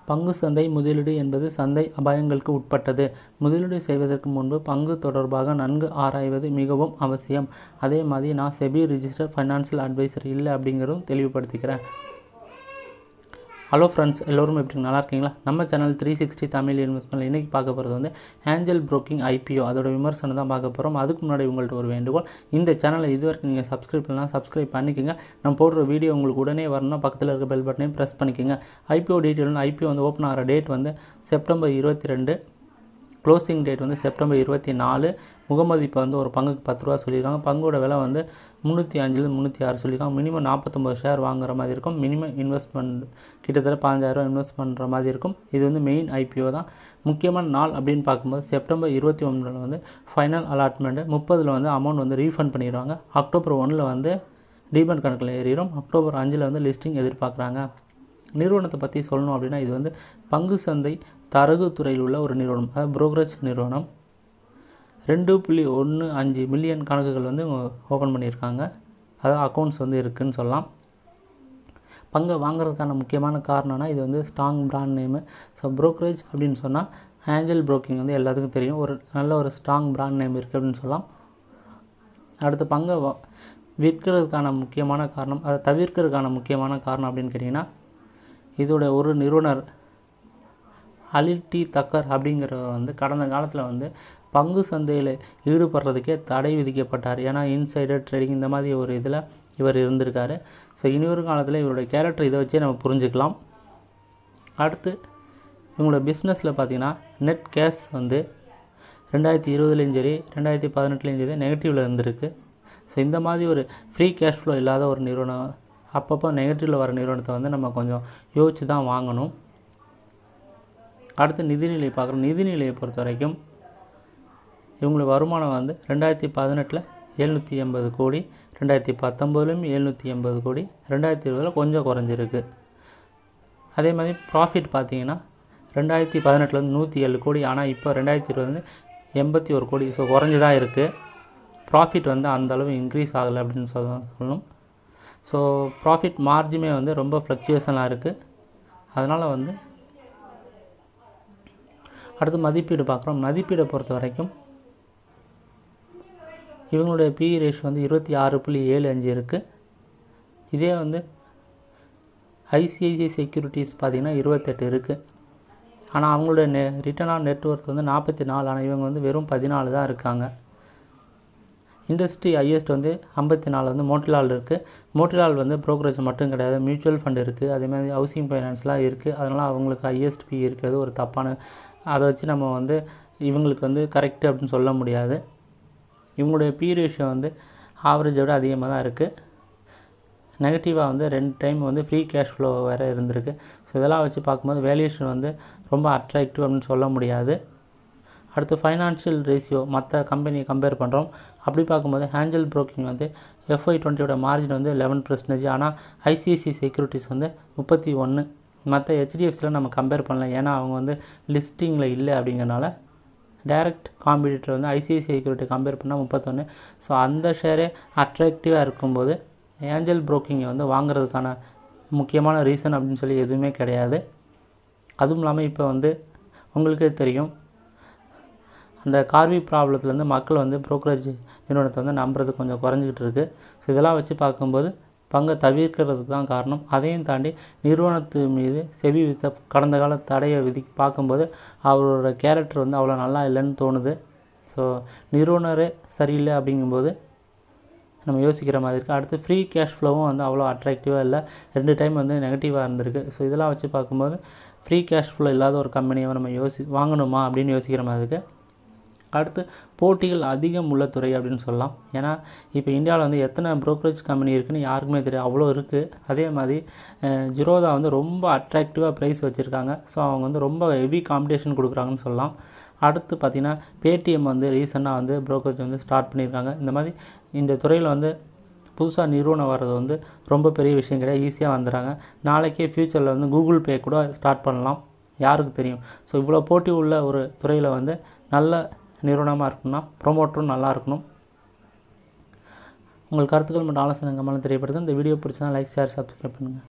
பங்கு சந்தை முதலீடு என்பது சந்தை அபாயங்களுக்கு உட்பட்டது முதலீடு செய்வதற்கு முன்பு பங்கு தொடர்பாக நன்கு ஆராய்வது மிகவும் அவசியம் அதே மாதிரி நான் செபி ரிஜிஸ்டர் ஃபைனான்சியல் அட்வைசர் இல்லை அப்படிங்கிறதும் தெளிவுபடுத்திக்கிறேன் ஹலோ ஃப்ரெண்ட்ஸ் எல்லோரும் எப்படி நல்லா இருக்கீங்களா நம்ம channel three sixty Tamil investment இன்றைக்கி பார்க்க போகிறது வந்து ஏஞ்சல் புரோக்கிங் ஐபிஓ அதோட விமர்சனம் தான் பார்க்க போகிறோம் அதுக்கு முன்னாடி உங்கள்கிட்ட ஒரு வேண்டுகோள் இந்த சேனலை இதுவரைக்கும் நீங்கள் சப்ஸ்கிரைப் பண்ணலாம் சப்ஸ்கிரைப் பண்ணிக்கோங்க நம்ம போடுற வீடியோ உங்களுக்கு உடனே வரணும்னா பக்கத்தில் இருக்க பெல் பட்டனையும் ப்ரெஸ் பண்ணிக்கோங்க ஐபிஓ டீட்டெயில் ஐபிஓ வந்து ஓப்பன் ஆகிற டேட் வந்து செப்டம்பர் இருபத்தி ரெண்டு க்ளோசிங் டேட் வந்து செப்டம்பர் இருபத்தி நாலு முகமதிப்பு வந்து ஒரு பங்குக்கு பத்து ரூபா சொல்லியிருக்காங்க பங்கோட விலை வந்து முந்நூற்றி அஞ்சுலேருந்து முந்நூற்றி ஆறு சொல்லியிருக்காங்க மினிமம் நாற்பத்தொம்பது ஷேர் வாங்குற மாதிரி இருக்கும் மினிமம் இன்வெஸ்ட்மெண்ட் கிட்டத்தட்ட பதினஞ்சாயிரம் இன்வெஸ்ட் பண்ணுற மாதிரி இருக்கும் இது வந்து மெயின் ஐபிஓ தான் முக்கியமான நாள் அப்படின்னு பார்க்கும்போது செப்டம்பர் இருபத்தி ஒன்றில் வந்து ஃபைனல் அலாட்மெண்ட்டு முப்பதில் வந்து அமௌண்ட் வந்து ரீஃபண்ட் பண்ணிடுவாங்க அக்டோபர் ஒன்றில் வந்து டீமெண்ட் கணக்கில் ஏறிடும் அக்டோபர் அஞ்சில் வந்து லிஸ்டிங் எதிர்பார்க்குறாங்க நிறுவனத்தை பற்றி சொல்லணும் அப்படின்னா இது வந்து பங்கு சந்தை தரகு துறையில் உள்ள ஒரு நிறுவனம் அதாவது புரோக்கரேஜ் நிறுவனம் ரெண்டு புள்ளி ஒன்று அஞ்சு மில்லியன் கணக்குகள் வந்து ஓப்பன் பண்ணியிருக்காங்க அதாவது அக்கௌண்ட்ஸ் வந்து இருக்குதுன்னு சொல்லலாம் பங்கை வாங்குறதுக்கான முக்கியமான காரணம்னா இது வந்து strong brand name so brokerage அப்படின்னு சொன்னால் ஏஞ்சல் ப்ரோக்கிங் வந்து எல்லாத்துக்கும் தெரியும் ஒரு நல்ல ஒரு ஸ்ட்ராங் பிராண்ட் நேம் இருக்குது அப்படின்னு சொல்லலாம் அடுத்து பங்கை விற்கிறதுக்கான முக்கியமான காரணம் அதை தவிர்க்கிறதுக்கான முக்கியமான காரணம் அப்படின்னு கேட்டிங்கன்னா இதோட ஒரு நிறுவனர் அலில் டி தக்கர் அப்படிங்கிறவர் வந்து கடந்த காலத்தில் வந்து பங்கு சந்தையில் ஈடுபடுறதுக்கே தடை விதிக்கப்பட்டார் ஏன்னா இன்சைடர் ட்ரேடிங் இந்த மாதிரி ஒரு இதில் இவர் இருந்திருக்காரு ஸோ இனிவரும் காலத்தில் இவருடைய கேரக்டர் இதை வச்சே நம்ம புரிஞ்சுக்கலாம் அடுத்து இவங்களோட பிஸ்னஸில் பார்த்தீங்கன்னா நெட் கேஷ் வந்து ரெண்டாயிரத்தி இருபதுலேயும் சரி ரெண்டாயிரத்தி பதினெட்டுலேயும் சரி நெகட்டிவில் இருந்திருக்கு ஸோ இந்த மாதிரி ஒரு ஃப்ரீ கேஷ் ஃப்ளோ இல்லாத ஒரு நிறுவனம் அப்பப்போ நெகட்டிவில் வர நிறுவனத்தை வந்து நம்ம கொஞ்சம் யோசித்து தான் வாங்கணும் அடுத்து நிதிநிலை பார்க்குறோம் நிதிநிலையை பொறுத்த வரைக்கும் இவங்களோட வருமானம் வந்து ரெண்டாயிரத்தி பதினெட்டில் எழுநூற்றி எண்பது கோடி ரெண்டாயிரத்தி பத்தொம்போதுலேயும் எழுநூற்றி எண்பது கோடி ரெண்டாயிரத்தி இருபதில் கொஞ்சம் குறைஞ்சிருக்கு அதே மாதிரி ப்ராஃபிட் பார்த்தீங்கன்னா ரெண்டாயிரத்தி பதினெட்டுலேருந்து நூற்றி ஏழு கோடி ஆனால் இப்போ ரெண்டாயிரத்தி இருபது வந்து எண்பத்தி ஒரு கோடி ஸோ குறைஞ்சி தான் இருக்குது ப்ராஃபிட் வந்து அந்தளவு இன்க்ரீஸ் ஆகலை அப்படின்னு சொல்ல சொல்லணும் ஸோ ப்ராஃபிட் மார்ஜிமே வந்து ரொம்ப ஃப்ளக்சுவேஷனாக இருக்குது அதனால் வந்து அடுத்து மதிப்பீடு பார்க்குறோம் மதிப்பீடை பொறுத்த வரைக்கும் இவங்களுடைய பிஇ ரேஷியோ வந்து இருபத்தி ஆறு புள்ளி ஏழு அஞ்சு இருக்குது இதே வந்து ஐசிஐசிஐ செக்யூரிட்டிஸ் பார்த்திங்கன்னா இருபத்தெட்டு இருக்குது ஆனால் அவங்களுடைய நெ ரிட்டர்ன் ஆன் நெட்ஒர்க் வந்து நாற்பத்தி நாலு ஆனால் இவங்க வந்து வெறும் பதினாலு தான் இருக்காங்க இண்டஸ்ட்ரி ஹையஸ்ட் வந்து ஐம்பத்தி நாலு வந்து மோட்டிலால் இருக்குது மோட்டிலால் வந்து ப்ரோக்கரேஜ் மட்டும் கிடையாது மியூச்சுவல் ஃபண்ட் இருக்குது அதே மாதிரி ஹவுசிங் ஃபைனான்ஸ்லாம் இருக்குது அதனால் அவங்களுக்கு ஹையஸ்ட் பி இருக்கிறது ஒரு தப்பான அதை வச்சு நம்ம வந்து இவங்களுக்கு வந்து கரெக்டு அப்படின்னு சொல்ல முடியாது இவங்களுடைய பி ரேஷியோ வந்து ஆவரேஜை விட அதிகமாக தான் இருக்குது நெகட்டிவாக வந்து ரெண்டு டைம் வந்து ஃப்ரீ கேஷ் ஃப்ளோ வேறு இருந்திருக்கு ஸோ இதெல்லாம் வச்சு பார்க்கும்போது வேல்யூஷன் வந்து ரொம்ப அட்ராக்டிவ் அப்படின்னு சொல்ல முடியாது அடுத்து ஃபைனான்ஷியல் ரேஷியோ மற்ற கம்பெனியை கம்பேர் பண்ணுறோம் அப்படி பார்க்கும்போது ஹேஞ்சல் ப்ரோக்கிங் வந்து எஃப்ஐ டுவெண்ட்டியோட மார்ஜின் வந்து லெவன் பர்சன்டேஜ் ஆனால் ஐசிஐசி செக்யூரிட்டிஸ் வந்து முப்பத்தி ஒன்று மற்ற ஹெச்டிஎஃப்சியில் நம்ம கம்பேர் பண்ணலாம் ஏன்னா அவங்க வந்து லிஸ்டிங்கில் இல்லை அப்படிங்கிறனால டைரக்ட் காம்படிட்டர் வந்து ஐசிஐசி செக்யூரிட்டி கம்பேர் பண்ணால் முப்பத்தொன்று ஸோ அந்த ஷேரே அட்ராக்டிவாக இருக்கும்போது ஏஞ்சல் ப்ரோக்கிங்கை வந்து வாங்குறதுக்கான முக்கியமான ரீசன் அப்படின்னு சொல்லி எதுவுமே கிடையாது அதுவும் இல்லாமல் இப்போ வந்து உங்களுக்கே தெரியும் அந்த கார்வி ப்ராப்ளத்துலேருந்து மக்கள் வந்து ப்ரோக்கரேஜ் நிறுவனத்தை வந்து நம்புறது கொஞ்சம் குறைஞ்சிக்கிட்டு இருக்குது ஸோ இதெல்லாம் வச்சு பார்க்கும்போது பங்கை தவிர்க்கிறதுக்கு தான் காரணம் அதையும் தாண்டி நிறுவனத்து மீது செவி வித்த கடந்த கால தடையை விதி பார்க்கும்போது அவரோட கேரக்டர் வந்து அவ்வளோ நல்லா இல்லைன்னு தோணுது ஸோ நிறுவனரே சரியில்லை அப்படிங்கும்போது நம்ம யோசிக்கிற மாதிரி இருக்குது அடுத்து ஃப்ரீ கேஷ் ஃப்ளோவும் வந்து அவ்வளோ அட்ராக்டிவாக இல்லை ரெண்டு டைம் வந்து நெகட்டிவாக இருந்திருக்கு ஸோ இதெல்லாம் வச்சு பார்க்கும்போது ஃப்ரீ கேஷ் ஃப்ளோ இல்லாத ஒரு கம்பெனியை நம்ம யோசி வாங்கணுமா அப்படின்னு யோசிக்கிற மாதிரி இருக்குது அடுத்து போட்டிகள் அதிகம் உள்ள துறை அப்படின்னு சொல்லலாம் ஏன்னா இப்போ இந்தியாவில் வந்து எத்தனை ப்ரோக்கரேஜ் கம்பெனி இருக்குன்னு யாருக்குமே தெரியும் அவ்வளோ இருக்குது அதே மாதிரி ஜிரோதா வந்து ரொம்ப அட்ராக்டிவாக ப்ரைஸ் வச்சுருக்காங்க ஸோ அவங்க வந்து ரொம்ப ஹெவி காம்படிஷன் கொடுக்குறாங்கன்னு சொல்லலாம் அடுத்து பார்த்திங்கன்னா பேடிஎம் வந்து ரீசெண்டாக வந்து ப்ரோக்கரேஜ் வந்து ஸ்டார்ட் பண்ணியிருக்காங்க இந்த மாதிரி இந்த துறையில் வந்து புதுசாக நிறுவனம் வர்றது வந்து ரொம்ப பெரிய விஷயம் கிடையாது ஈஸியாக வந்துடுறாங்க நாளைக்கே ஃப்யூச்சரில் வந்து கூகுள் பே கூட ஸ்டார்ட் பண்ணலாம் யாருக்கு தெரியும் ஸோ இவ்வளோ போட்டி உள்ள ஒரு துறையில் வந்து நல்ல நிறுவனமாக இருக்கணும்னா ப்ரொமோட்டரும் நல்லா இருக்கணும் உங்கள் கருத்துக்கள் மற்றும் ஆலோசனை கமெண்ட் தெரியப்படுது இந்த வீடியோ பிடிச்சா லைக் ஷேர் சப்ஸ்கிரைப் பண்ணுங்கள்